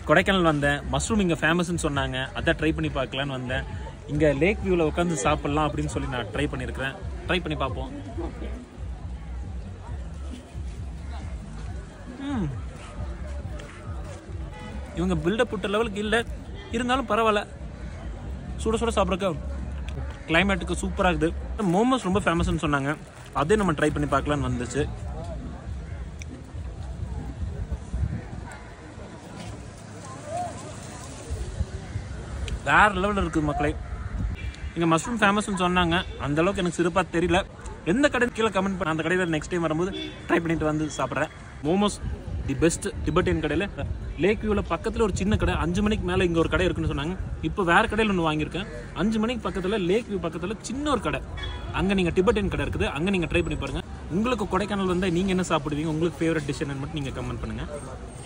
கொடைக்கானல் வந்தேன் மஷ்ரூம் இங்கே ஃபேமஸ்னு சொன்னாங்க அதை ட்ரை பண்ணி பார்க்கலான்னு வந்தேன் இங்கே லேக் வியூவில் உட்காந்து சாப்பிட்லாம் அப்படின்னு சொல்லி நான் ட்ரை பண்ணியிருக்கிறேன் ட்ரை பண்ணி பார்ப்போம் ம். இவங்க பில்டப் புட்ட லெவலுக்கு இல்லை இருந்தாலும் பரவாயில்ல சுட சுட சாப்பிட்றக்க கிளைமேட்டுக்கு சூப்பராக இருக்குது மோமோஸ் ரொம்ப ஃபேமஸ்னு சொன்னாங்க அதே நம்ம ட்ரை பண்ணி பார்க்கலான்னு வந்துச்சு வேற லெவலில் இருக்குது மக்களே இங்கே மஷ்ரூம் ஃபேமஸ்னு சொன்னாங்க அந்த அளவுக்கு எனக்கு சிறப்பாக தெரியல எந்த கடை கீழே கமெண்ட் பண்ண அந்த கடையில் நெக்ஸ்ட் டைம் வரும்போது ட்ரை பண்ணிட்டு வந்து சாப்பிட்றேன் மோமோஸ் தி பெஸ்ட் டிபெட்டியன் கடையில் லேக் வியூவில் பக்கத்தில் ஒரு சின்ன கடை அஞ்சு மணிக்கு மேலே இங்கே ஒரு கடை இருக்குன்னு சொன்னாங்க இப்போ வேறு கடையில் ஒன்று வாங்கியிருக்கேன் அஞ்சு மணிக்கு பக்கத்தில் லேக் வியூ பக்கத்தில் சின்ன ஒரு கடை அங்கே நீங்கள் டிபெட்டியன் கடை இருக்குது அங்கே நீங்கள் ட்ரை பண்ணி பாருங்கள் உங்களுக்கு கொடைக்கானல் வந்தால் நீங்கள் என்ன சாப்பிடுவீங்க உங்களுக்கு ஃபேவரட் டிஷ் என்னன்னு மட்டும் நீங்கள் கமெண்ட் பண்ணுங்கள்